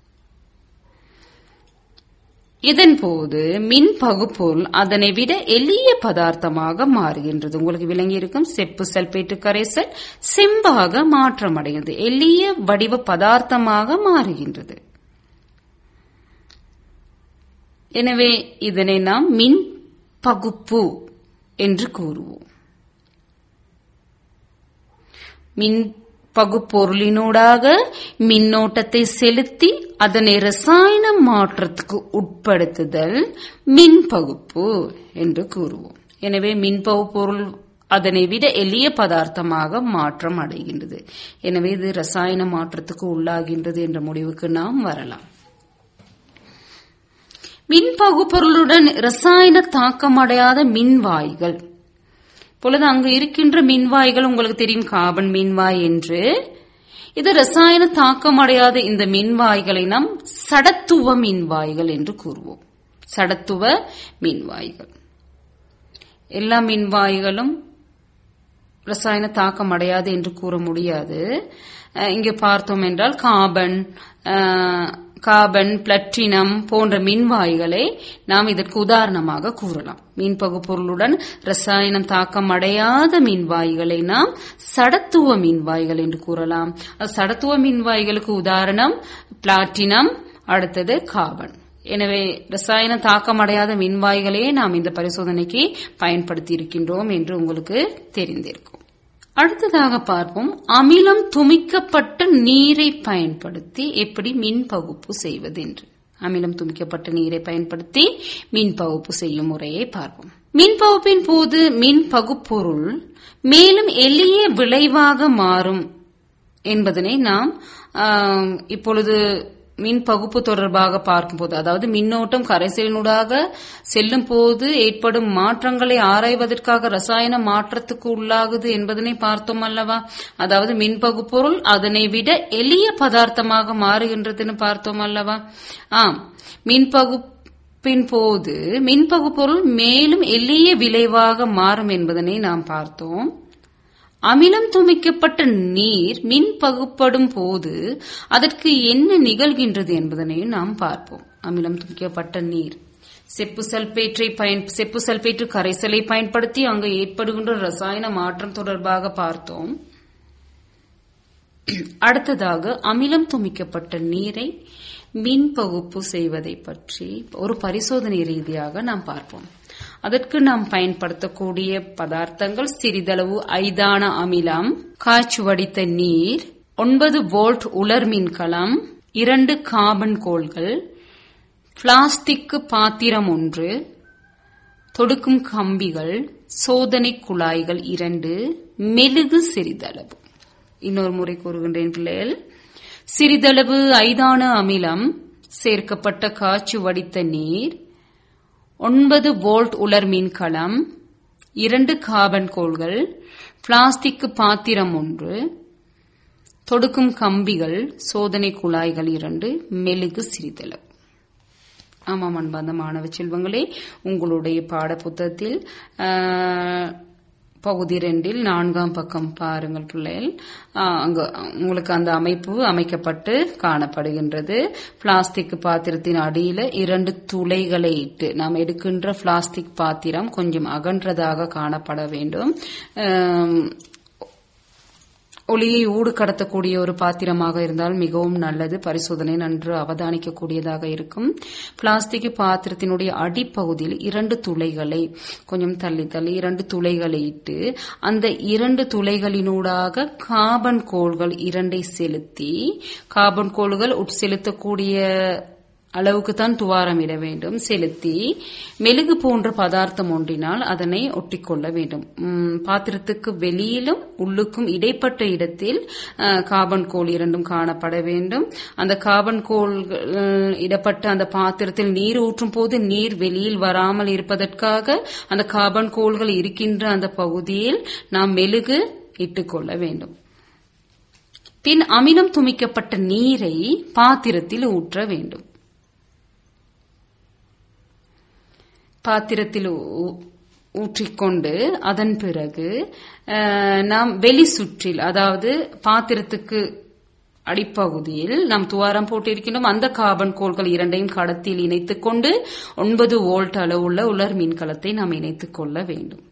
இதன் போது மின் பகுப்பொருள் அதனை விட எளிய பதார்த்தமாக மாறுகின்றது உங்களுக்கு விளங்கி இருக்கும் செப்பு சல்பேட்டு கரைசல் செம்பாக மாற்றமடைகிறது எளிய வடிவ பதார்த்தமாக மாறுகின்றது எனவே இதனை நாம் மின் பகுப்பு என்று கூறுவோம் மின் பகுப்பொருளினூடாக மின்னோட்டத்தை செலுத்தி அதனை ரசாயன மாற்றத்துக்கு உட்படுத்துதல் மின் பகுப்பு என்று கூறுவோம் எனவே மின்பகு பொருள் அதனை விட எளிய பதார்த்தமாக மாற்றம் அடைகின்றது எனவே இது ரசாயன மாற்றத்துக்கு உள்ளாகின்றது என்ற முடிவுக்கு நாம் வரலாம் மின் பகுப்பொருளுடன் ரசாயன தாக்கமடையாத மின்வாய்கள் இப்பொழுது அங்கு இருக்கின்ற மின்வாய்கள் உங்களுக்கு தெரியும் கார்பன் மின்வாய் என்று இது ரசாயன தாக்கமடையாத இந்த மின்வாய்களை நாம் சடத்துவ மின்வாய்கள் என்று கூறுவோம் சடத்துவ மின்வாய்கள் எல்லா மின்வாய்களும் ரசாயன தாக்கம் அடையாது என்று கூற முடியாது இங்கு பார்த்தோம் என்றால் கார்பன் கார்பன் பிளட்டினம் போன்ற மின்வாய்களை நாம் இதற்கு உதாரணமாக கூறலாம் மீன்பகு பொருளுடன் ரசாயனம் தாக்கம் அடையாத மின்வாய்களை நாம் சடத்துவ மின்வாய்கள் என்று கூறலாம் சடத்துவ மின்வாய்களுக்கு உதாரணம் பிளாட்டினம் அடுத்தது கார்பன் எனவே ரசாயன தாக்கம் அடையாத மின்வாய்களையே நாம் இந்த பரிசோதனைக்கு பயன்படுத்தி இருக்கின்றோம் என்று உங்களுக்கு தெரிந்திருக்கும் அடுத்ததாக பார்ப்போம் அமிலம் துமிக்கப்பட்ட நீரை பயன்படுத்தி எப்படி மின் பகுப்பு செய்வது என்று அமிலம் துமிக்கப்பட்ட நீரை பயன்படுத்தி மின் பகுப்பு செய்யும் முறையை பார்ப்போம் மின் பகுப்பின் போது மின் பகுப்பொருள் மேலும் எளிய விளைவாக மாறும் என்பதனை நாம் இப்பொழுது மின் பகுப்பு தொடர்பாக பார்க்கும்போது அதாவது மின்னோட்டம் கரைசலினூடாக செல்லும் போது ஏற்படும் மாற்றங்களை ஆராய்வதற்காக ரசாயன மாற்றத்துக்கு உள்ளாகுது என்பதனை பார்த்தோம் அல்லவா அதாவது மின் பகுப்பொருள் அதனை விட எளிய பதார்த்தமாக மாறுகின்றதுன்னு பார்த்தோம் அல்லவா ஆம் மின் பகு பின் போது மின்பகுப்பொருள் மேலும் எளிய விளைவாக மாறும் என்பதனை நாம் பார்த்தோம் அமிலம் துமிக்கப்பட்ட நீர் மின் பகுப்படும் போது அதற்கு என்ன நிகழ்கின்றது என்பதனையும் நாம் பார்ப்போம் அமிலம் துமிக்கப்பட்ட நீர் செப்பு சல்பேட்டை பயன் செப்பு சல்பேட்டு கரைசலை பயன்படுத்தி அங்கு ஏற்படுகின்ற ரசாயன மாற்றம் தொடர்பாக பார்த்தோம் அடுத்ததாக அமிலம் துமிக்கப்பட்ட நீரை மின் பகுப்பு செய்வதை பற்றி ஒரு பரிசோதனை ரீதியாக நாம் பார்ப்போம் அதற்கு நாம் பயன்படுத்தக்கூடிய பதார்த்தங்கள் சிறிதளவு ஐதான அமிலம் காய்ச்சி வடித்த நீர் ஒன்பது வோல்ட் உலர் மின்கலம் இரண்டு கார்பன் கோள்கள் பிளாஸ்டிக் பாத்திரம் ஒன்று தொடுக்கும் கம்பிகள் சோதனை குழாய்கள் இரண்டு மெழுகு சிறிதளவு இன்னொரு முறை கூறுகின்றேன் பிள்ளைகள் சிறிதளவு ஐதான அமிலம் சேர்க்கப்பட்ட காய்ச்சி வடித்த நீர் ஒன்பது வோல்ட் உலர் மின்கலம் இரண்டு கார்பன் கோள்கள் பிளாஸ்டிக் பாத்திரம் ஒன்று தொடுக்கும் கம்பிகள் சோதனை குழாய்கள் இரண்டு மெழுகு சிறிதளவு ஆமாம் அன்பார்ந்த மாணவ செல்வங்களே உங்களுடைய பாட புத்தகத்தில் பகுதி ரெண்டில் நான்காம் பக்கம் பாருங்கள் பிள்ளைகள் அங்க உங்களுக்கு அந்த அமைப்பு அமைக்கப்பட்டு காணப்படுகின்றது பிளாஸ்டிக் பாத்திரத்தின் அடியில இரண்டு துளைகளை இட்டு நாம் எடுக்கின்ற பிளாஸ்டிக் பாத்திரம் கொஞ்சம் அகன்றதாக காணப்பட வேண்டும் ஒளியை ஊடு கடத்தக்கூடிய ஒரு பாத்திரமாக இருந்தால் மிகவும் நல்லது பரிசோதனை நன்று அவதானிக்கக்கூடியதாக இருக்கும் பிளாஸ்டிக் பாத்திரத்தினுடைய அடிப்பகுதியில் இரண்டு துளைகளை கொஞ்சம் தள்ளி தள்ளி இரண்டு துளைகளை இட்டு அந்த இரண்டு துளைகளினூடாக கார்பன் கோள்கள் இரண்டை செலுத்தி கார்பன் கோள்கள் உட்செலுத்தக்கூடிய அளவுக்கு தான் துவாரம் இட வேண்டும் செலுத்தி மெழுகு போன்ற பதார்த்தம் ஒன்றினால் அதனை ஒட்டிக்கொள்ள வேண்டும் பாத்திரத்துக்கு வெளியிலும் உள்ளுக்கும் இடைப்பட்ட இடத்தில் கார்பன் கோல் இரண்டும் காணப்பட வேண்டும் அந்த கார்பன் கோல் இடப்பட்ட அந்த பாத்திரத்தில் நீர் ஊற்றும் போது நீர் வெளியில் வராமல் இருப்பதற்காக அந்த கார்பன் கோள்கள் இருக்கின்ற அந்த பகுதியில் நாம் மெழுகு இட்டுக்கொள்ள வேண்டும் பின் அமிலம் துமிக்கப்பட்ட நீரை பாத்திரத்தில் ஊற்ற வேண்டும் பாத்திரத்தில் ஊற்றிக்கொண்டு அதன் பிறகு நாம் வெளி சுற்றில் அதாவது பாத்திரத்துக்கு அடிப்பகுதியில் நாம் துவாரம் போட்டிருக்கின்றோம் அந்த கார்பன் கோள்கள் இரண்டையும் கடத்தில் இணைத்துக் கொண்டு ஒன்பது வோல்ட் அளவுள்ள உலர் மின்கலத்தை நாம் இணைத்துக் கொள்ள வேண்டும்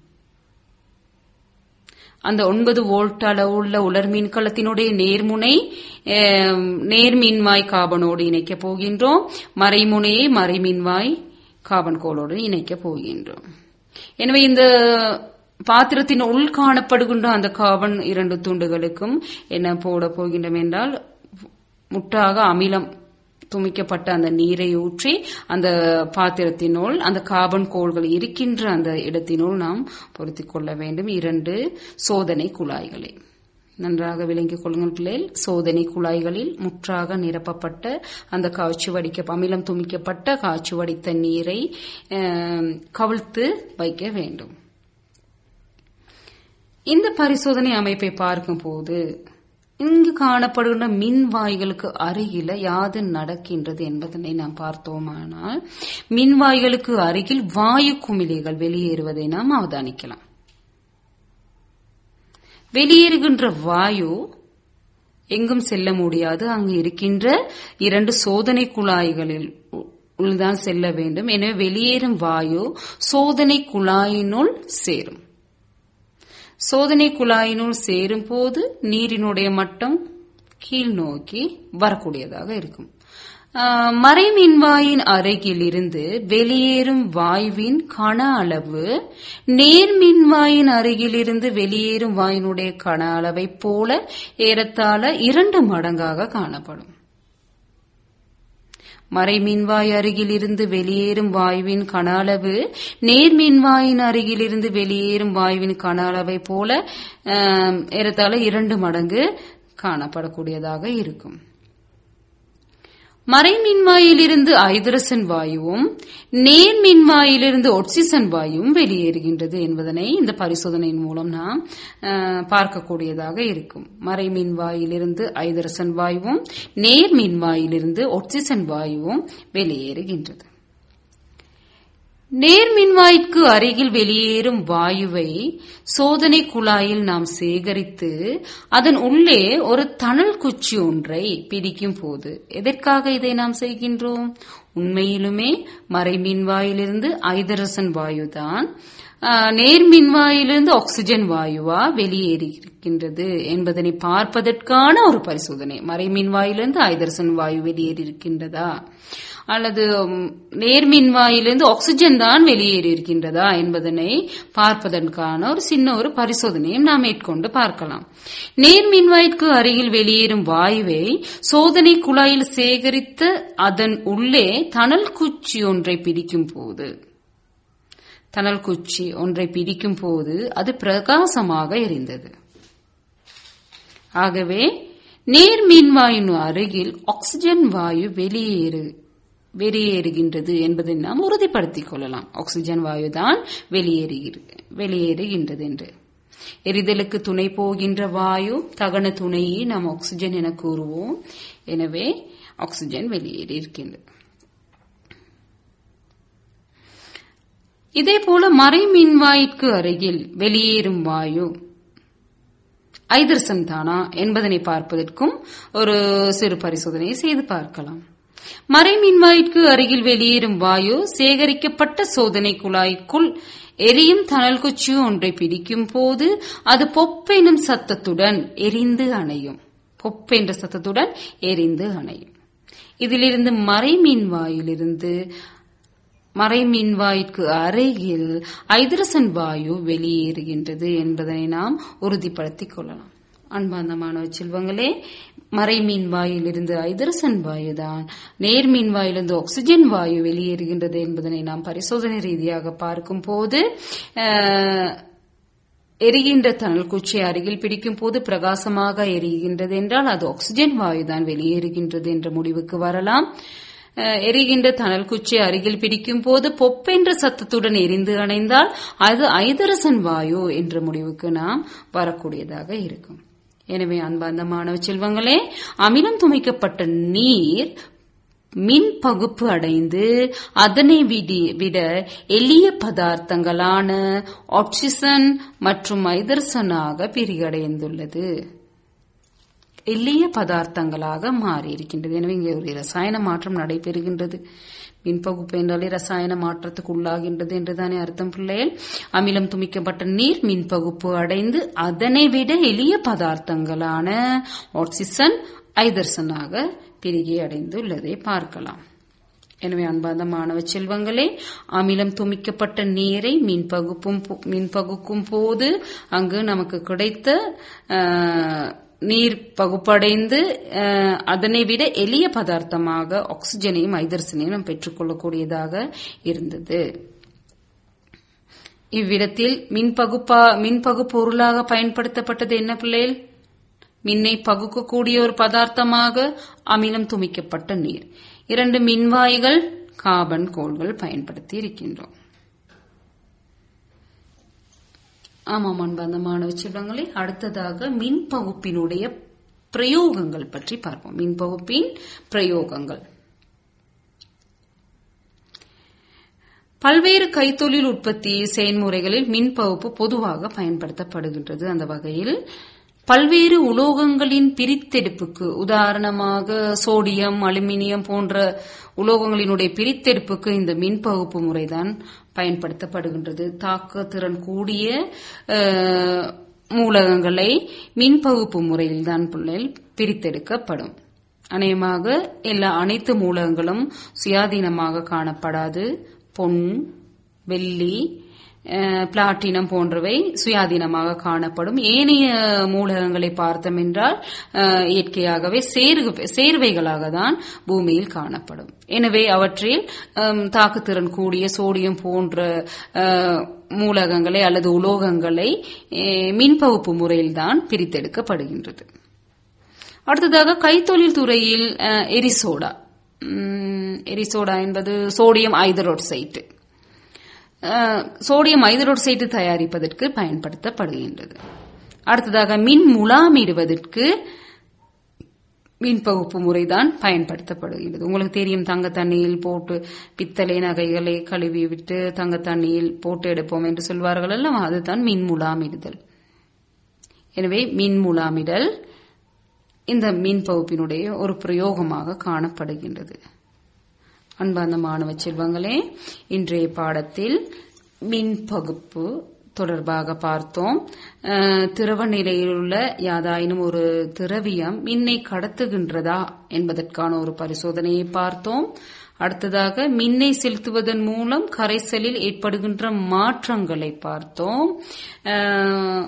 அந்த ஒன்பது வோல்ட் அளவுள்ள உலர் மின்கலத்தினுடைய நேர்முனை நேர்மின்வாய் காபனோடு இணைக்கப் போகின்றோம் மறைமுனையை மறைமின்வாய் கார்பன் கோளோடு இணைக்க போகின்றோம் எனவே இந்த பாத்திரத்தின் உள் காணப்படுகின்ற அந்த கார்பன் இரண்டு துண்டுகளுக்கும் என்ன போட போகின்றோம் என்றால் முட்டாக அமிலம் துமிக்கப்பட்ட அந்த நீரை ஊற்றி அந்த பாத்திரத்தினுள் அந்த கார்பன் கோள்கள் இருக்கின்ற அந்த இடத்தினுள் நாம் பொருத்திக் கொள்ள வேண்டும் இரண்டு சோதனை குழாய்களை நன்றாக விளங்கிக் கொள்ளுங்கள் பிள்ளைகள் சோதனை குழாய்களில் முற்றாக நிரப்பப்பட்ட அந்த காய்ச்சி வடிக்க அமிலம் துமிக்கப்பட்ட காய்ச்சி வடித்த நீரை கவிழ்த்து வைக்க வேண்டும் இந்த பரிசோதனை அமைப்பை பார்க்கும் போது இங்கு காணப்படுகின்ற மின்வாய்களுக்கு அருகில யாது நடக்கின்றது என்பதனை நாம் பார்த்தோமானால் மின்வாய்களுக்கு அருகில் வாயு குமிழிகள் வெளியேறுவதை நாம் அவதானிக்கலாம் வெளியேறுகின்ற வாயு எங்கும் செல்ல முடியாது அங்கு இருக்கின்ற இரண்டு சோதனை குழாய்களில் உள்தான் செல்ல வேண்டும் எனவே வெளியேறும் வாயு சோதனை குழாயினுள் சேரும் சோதனை குழாயினுள் சேரும் போது நீரினுடைய மட்டம் கீழ் நோக்கி வரக்கூடியதாக இருக்கும் மறைமின்வாயின் அருகில் இருந்து வெளியேறும் வாயுவின் கன அளவு நேர்மின்வாயின் அருகிலிருந்து வெளியேறும் வாயினுடைய கன அளவை போல ஏறத்தாழ இரண்டு மடங்காக காணப்படும் மறைமின்வாய் அருகிலிருந்து வெளியேறும் வாயுவின் கன அளவு நேர்மின்வாயின் அருகிலிருந்து வெளியேறும் வாயுவின் கன அளவை போல ஏறத்தாழ இரண்டு மடங்கு காணப்படக்கூடியதாக இருக்கும் மறைமின்வாயிலிருந்து ஐதரசன் வாயுவும் நேர்மின்வாயிலிருந்து ஒட்சிசன் வாயுவும் வெளியேறுகின்றது என்பதனை இந்த பரிசோதனையின் மூலம் நாம் பார்க்கக்கூடியதாக இருக்கும் மறைமின்வாயிலிருந்து ஐதரசன் வாயுவும் நேர்மின்வாயிலிருந்து ஒட்சிசன் வாயுவும் வெளியேறுகின்றது நேர்மின்வாய்க்கு அருகில் வெளியேறும் வாயுவை சோதனை குழாயில் நாம் சேகரித்து அதன் உள்ளே ஒரு தணல் குச்சி ஒன்றை பிரிக்கும் போது எதற்காக இதை நாம் செய்கின்றோம் உண்மையிலுமே மறைமின்வாயிலிருந்து ஐதரசன் வாயுதான் நேர்மின்வாயிலிருந்து ஆக்சிஜன் வாயுவா வெளியேறி இருக்கின்றது என்பதனை பார்ப்பதற்கான ஒரு பரிசோதனை மறைமின்வாயிலிருந்து ஐதரசன் வாயு வெளியேறி இருக்கின்றதா அல்லது நேர்மின்வாயிலிருந்து ஆக்சிஜன் தான் வெளியேறி இருக்கின்றதா என்பதனை பார்ப்பதற்கான ஒரு சின்ன ஒரு பரிசோதனையும் நாம் மேற்கொண்டு பார்க்கலாம் நேர்மின்வாய்க்கு அருகில் வெளியேறும் வாயுவை சோதனை குழாயில் சேகரித்து அதன் உள்ளே தணல் குச்சி ஒன்றை பிடிக்கும் போது தணல் குச்சி ஒன்றை பிடிக்கும் போது அது பிரகாசமாக எரிந்தது ஆகவே நேர்மின்வாயின் அருகில் ஆக்சிஜன் வாயு வெளியேறு வெளியேறுகின்றது என்பதை நாம் உறுதிப்படுத்திக் கொள்ளலாம் ஆக்சிஜன் வாயுதான் வெளியேறுகின்றது என்று எரிதலுக்கு துணை போகின்ற வாயு தகன துணையை நாம் ஆக்சிஜன் என கூறுவோம் எனவே ஆக்சிஜன் வெளியேறி இருக்கின்றது இதே போல மறைமின்வாய்க்கு அருகில் வெளியேறும் வாயு ஐதர்சன் தானா என்பதனை பார்ப்பதற்கும் ஒரு சிறு பரிசோதனையை செய்து பார்க்கலாம் மறைமின்வாய்க்கு அருகில் வெளியேறும் வாயு சேகரிக்கப்பட்ட சோதனை குழாய்க்குள் எரியும் தணல் குச்சி ஒன்றை பிடிக்கும் போது அது பொப்பெனும் சத்தத்துடன் எரிந்து அணையும் பொப் என்ற சத்தத்துடன் எரிந்து அணையும் இதிலிருந்து மறைமின்வாயிலிருந்து மறைமின்வாய்க்கு அருகில் ஐதரசன் வாயு வெளியேறுகின்றது என்பதனை நாம் உறுதிப்படுத்திக் கொள்ளலாம் அன்பார்ந்த மாணவ செல்வங்களே மறைமீன் வாயிலிருந்து ஐதரசன் வாயுதான் நேர்மீன் வாயிலிருந்து ஆக்சிஜன் வாயு வெளியேறுகின்றது என்பதனை நாம் பரிசோதனை ரீதியாக பார்க்கும் போது எரிகின்ற தணல் குச்சி அருகில் பிடிக்கும் போது பிரகாசமாக எரிகின்றது என்றால் அது ஆக்சிஜன் வாயுதான் வெளியேறுகின்றது என்ற முடிவுக்கு வரலாம் எரிகின்ற தணல் குச்சி அருகில் பிடிக்கும் போது பொப்பென்ற சத்தத்துடன் எரிந்து அணைந்தால் அது ஐதரசன் வாயு என்ற முடிவுக்கு நாம் வரக்கூடியதாக இருக்கும் எனவே அன்பார்ந்த மாணவ செல்வங்களே அமிலம் துமைக்கப்பட்ட நீர் மின் பகுப்பு அடைந்து அதனை விட எளிய பதார்த்தங்களான ஆக்சிஜன் மற்றும் ஐதர்சனாக பிரிகடைந்துள்ளது எளிய பதார்த்தங்களாக மாறி இருக்கின்றது எனவே இங்கே ஒரு ரசாயன மாற்றம் நடைபெறுகின்றது மின்பகுப்பு என்றாலே ரசாயன மாற்றத்துக்கு உள்ளாகின்றது என்றுதானே அர்த்தம் பிள்ளைகள் அமிலம் துமிக்கப்பட்ட நீர் மின்பகுப்பு அடைந்து அதனை விட எளிய பதார்த்தங்களான ஆக்சிஜன் ஐதர்சனாக பிரிகை அடைந்துள்ளதை பார்க்கலாம் எனவே அன்பார்ந்த மாணவ செல்வங்களே அமிலம் துமிக்கப்பட்ட நீரை மின்பகுப்பும் மின்பகுக்கும் போது அங்கு நமக்கு கிடைத்த நீர் பகுப்படைந்து அதனை விட எளிய பதார்த்தமாக ஆக்சிஜனையும் ஐதர்சனையும் நாம் பெற்றுக்கொள்ளக்கூடியதாக இருந்தது இவ்விடத்தில் மின்பகுப்பா மின்பகு பொருளாக பயன்படுத்தப்பட்டது என்ன பிள்ளைகள் மின்னை பகுக்கக்கூடிய ஒரு பதார்த்தமாக அமிலம் துமிக்கப்பட்ட நீர் இரண்டு மின்வாய்கள் கார்பன் கோள்கள் பயன்படுத்தி இருக்கின்றோம் ஆமாம் அன்பார்ந்த மாணவ செல்வங்களே அடுத்ததாக மின் பகுப்பினுடைய பிரயோகங்கள் பற்றி பார்ப்போம் மின் பகுப்பின் பிரயோகங்கள் பல்வேறு கைத்தொழில் உற்பத்தி செயல்முறைகளில் மின் பகுப்பு பொதுவாக பயன்படுத்தப்படுகின்றது அந்த வகையில் பல்வேறு உலோகங்களின் பிரித்தெடுப்புக்கு உதாரணமாக சோடியம் அலுமினியம் போன்ற உலோகங்களினுடைய பிரித்தெடுப்புக்கு இந்த மின் பகுப்பு முறைதான் பயன்படுத்தப்படுகின்றது தாக்க திறன் கூடிய மூலகங்களை மின் பகுப்பு முறையில்தான் பிள்ளைகள் பிரித்தெடுக்கப்படும் அநேகமாக எல்லா அனைத்து மூலகங்களும் சுயாதீனமாக காணப்படாது பொன் வெள்ளி பிளாட்டினம் போன்றவை சுயாதீனமாக காணப்படும் ஏனைய மூலகங்களை பார்த்தோம் என்றால் இயற்கையாகவே சேர்வைகளாக தான் பூமியில் காணப்படும் எனவே அவற்றில் தாக்குத்திறன் கூடிய சோடியம் போன்ற மூலகங்களை அல்லது உலோகங்களை மின்பகுப்பு முறையில்தான் பிரித்தெடுக்கப்படுகின்றது அடுத்ததாக கைத்தொழில் துறையில் எரிசோடா எரிசோடா என்பது சோடியம் ஐதரோட்சைட்டு சோடியம் ஐதரோட்சைட்டு தயாரிப்பதற்கு பயன்படுத்தப்படுகின்றது அடுத்ததாக மின் முலாமிடுவதற்கு மின் பகுப்பு முறைதான் பயன்படுத்தப்படுகிறது உங்களுக்கு தெரியும் தங்க தண்ணியில் போட்டு பித்தளை நகைகளை கழுவி விட்டு தங்க தண்ணியில் போட்டு எடுப்போம் என்று சொல்வார்கள் அல்லவா அதுதான் மின் முலாமிடுதல் எனவே மின் முலாமிடல் இந்த மின் பகுப்பினுடைய ஒரு பிரயோகமாக காணப்படுகின்றது அன்பார்ந்த மாணவ செல்வங்களே இன்றைய பாடத்தில் மின் பகுப்பு தொடர்பாக பார்த்தோம் அஹ், திரவ நிலையில் உள்ள யாதாயினும் ஒரு திரவியம் மின்னை கடத்துகின்றதா என்பதற்கான ஒரு பரிசோதனையை பார்த்தோம் அடுத்ததாக மின்னை செலுத்துவதன் மூலம் கரைசலில் ஏற்படுகின்ற மாற்றங்களை பார்த்தோம் அஹ்,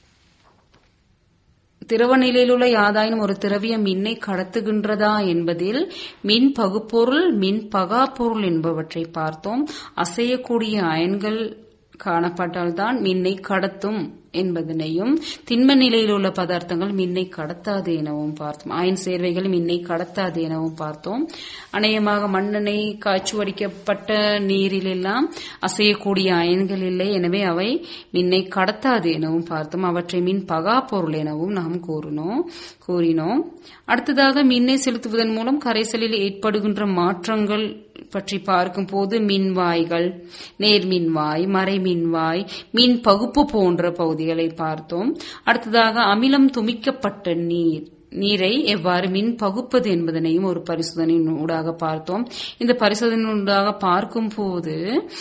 திரவ நிலையில் உள்ள யாதாயினும் ஒரு திரவியம் மின்னை கடத்துகின்றதா என்பதில் மின் பகுப்பொருள் மின் பகாப்பொருள் என்பவற்றை பார்த்தோம் அசையக்கூடிய அயன்கள் காணப்பட்டால்தான் மின்னை கடத்தும் என்பதனையும் திண்ம நிலையில் உள்ள பதார்த்தங்கள் மின்னை கடத்தாது எனவும் பார்த்தோம் அயன் சேர்வைகள் மின்னை கடத்தாது எனவும் பார்த்தோம் அநேகமாக மண்ணெண்ணெய் காய்ச்சி வடிக்கப்பட்ட நீரிலெல்லாம் அசையக்கூடிய அயன்கள் இல்லை எனவே அவை மின்னை கடத்தாது எனவும் பார்த்தோம் அவற்றை மின் பகா பொருள் எனவும் நாம் கூறினோம் கூறினோம் அடுத்ததாக மின்னை செலுத்துவதன் மூலம் கரைசலில் ஏற்படுகின்ற மாற்றங்கள் பற்றி பார்க்கும் போது மின்வாய்கள் நேர்மின்வாய் மறைமின்வாய் மின் பகுப்பு போன்ற பகுதிகளை பார்த்தோம் அடுத்ததாக அமிலம் துமிக்கப்பட்ட நீர் நீரை எவ்வாறு மின் பகுப்பது என்பதனையும் ஒரு பரிசோதனையின் ஊடாக பார்த்தோம் இந்த பரிசோதனையின் ஊடாக பார்க்கும் போது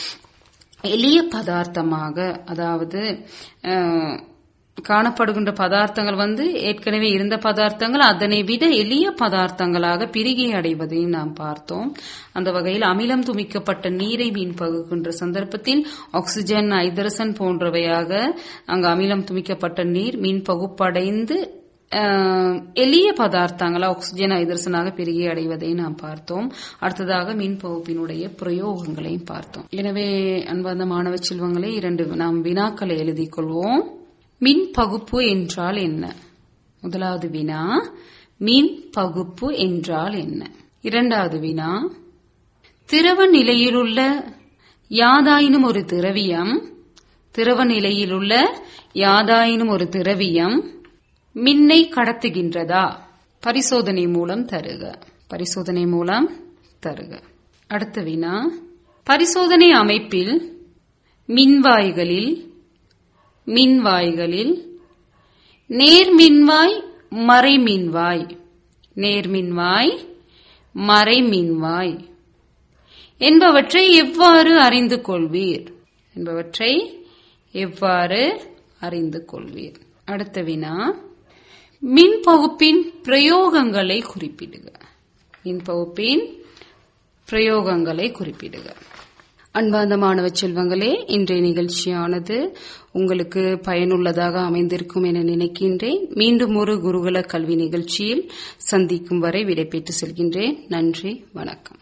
எளிய பதார்த்தமாக அதாவது அஹ், காணப்படுகின்ற பதார்த்தங்கள் வந்து ஏற்கனவே இருந்த பதார்த்தங்கள் அதனை விட எளிய பதார்த்தங்களாக பிரிகை அடைவதையும் நாம் பார்த்தோம் அந்த வகையில் அமிலம் துமிக்கப்பட்ட நீரை மீன் பகுக்கின்ற சந்தர்ப்பத்தில் ஆக்சிஜன் ஐதரசன் போன்றவையாக அங்கு அமிலம் துமிக்கப்பட்ட நீர் மீன் பகுப்படைந்து அஹ், எளிய பதார்த்தங்கள் ஆக்சிஜன் ஐதரசனாக பெருகி அடைவதை நாம் பார்த்தோம் அடுத்ததாக மின் பகுப்பினுடைய பிரயோகங்களையும் பார்த்தோம் எனவே அன்பார்ந்த மாணவ செல்வங்களே இரண்டு நாம் வினாக்களை எழுதிக் கொள்வோம் மின் பகுப்பு என்றால் என்ன முதலாவது வினா மின் பகுப்பு என்றால் என்ன இரண்டாவது வினா திரவ நிலையிலுள்ள யாதாயினும் ஒரு திரவியம் திரவ நிலையிலுள்ள யாதாயினும் ஒரு திரவியம் மின்னை கடத்துகின்றதா பரிசோதனை மூலம் தருக பரிசோதனை மூலம் தருக அடுத்த வினா பரிசோதனை அமைப்பில் மின்வாய்களில் மின்வாய்களில் நேர்மின்வாய் மறைமின்வாய் நேர்மின்வாய் மறைமின்வாய் என்பவற்றை எவ்வாறு அறிந்து கொள்வீர் என்பவற்றை எவ்வாறு அறிந்து கொள்வீர் அடுத்த வினா மின் பகுப்பின் பிரயோகங்களை குறிப்பிடுக மின் பகுப்பின் பிரயோகங்களை குறிப்பிடுக அன்பார்ந்த மாணவ செல்வங்களே இன்றைய நிகழ்ச்சியானது உங்களுக்கு பயனுள்ளதாக அமைந்திருக்கும் என நினைக்கின்றேன் மீண்டும் ஒரு குருகுல கல்வி நிகழ்ச்சியில் சந்திக்கும் வரை விடைபெற்று செல்கின்றேன் நன்றி வணக்கம்